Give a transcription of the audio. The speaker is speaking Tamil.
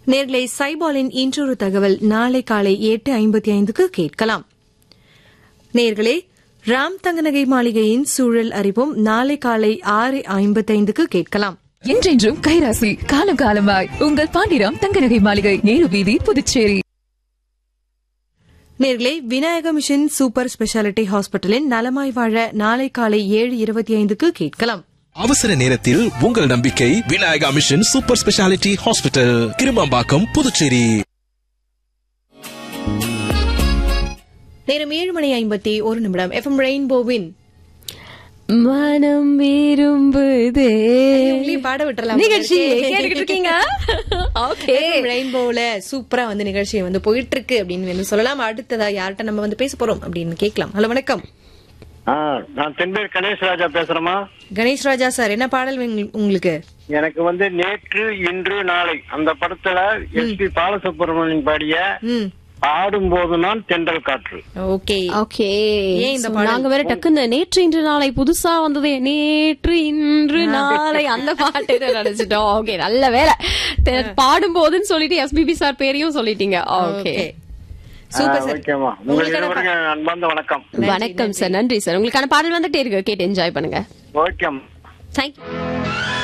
நேர்களை சைபாலின் இன்றொரு தகவல் நாளை காலை எட்டு ஐம்பத்தி ஐந்துக்கு கேட்கலாம் நேர்களே ராம் தங்கநகை மாளிகையின் சூழல் அறிவும் நாளை காலை ஆறு ஐம்பத்தைந்துக்கு கேட்கலாம் என்றென்றும் கைராசி காலம் காலமாய் உங்கள் பாண்டிராம் தங்கநகை மாளிகை நேரு வீதி புதுச்சேரி நேர்களே விநாயக மிஷன் சூப்பர் ஸ்பெஷாலிட்டி ஹாஸ்பிட்டலின் நலமாய் வாழ நாளை காலை ஏழு இருபத்தி ஐந்துக்கு கேட்கலாம் அவசர நேரத்தில் உங்கள் நம்பிக்கை Vinayaka mission super speciality hospital Kirumampakkam Puducherry நேரம் ஏழு மணி ஐம்பத்தி ஒரு நிமிடம் எஃப்எம் ரெயின்போவின் மனம் விரும்புதே உங்களையும் பாட விட்டுறலாம் நிகழ்ச்சி கேட்டுக்கிட்டு இருக்கீங்க ஓகே ரெயின்போல சூப்பரா வந்து நிகழ்ச்சி வந்து போயிட்டு இருக்கு அப்படின்னு வந்து சொல்லலாம் அடுத்ததா யார்கிட்ட நம்ம வந்து பேச போறோம் அப்படின்னு கேட்கலாம் ஹலோ வணக்கம் ஆ, நான் தென்பேர் கணேஷ் ராஜா பேசுறேமா கணேஷ் ராஜா சார் என்ன பாடல் உங்க- உங்களுக்கு எனக்கு வந்து நேற்று இன்று நாளை அந்த படத்துல எஸ் பி பாலசுப்ரமணியன் பாடிய ம் ஆடும்போது நான் தென்றல் காற்று ஓகே ஓகே ஏன் இந்த So, பாடல்? நாங்க வேற டக்குன்னு நேற்று இன்று நாளை புதுசா வந்ததே நேற்று இன்று நாளை அந்த பாட்டு நினைச்சிட்டோம் ஓகே நல்ல வேலை தெ- பாடும்போதுன்னு சொல்லிட்டு எஸ்பிபி சார் பேரையும் சொல்லிட்டீங்க ஓகே ஓகே சூப்பர் சார் ஓகேமா உங்களுக்கு உங்களுக்கான இருவருக்கும் அன்பார்ந்த வணக்கம் வணக்கம் சார் நன்றி சார் உங்களுக்கான பாடல் வந்துட்டே இருக்கு கேட்டு என்ஜாய் பண்ணுங்க ஓகேம்மா தேங்க்யூ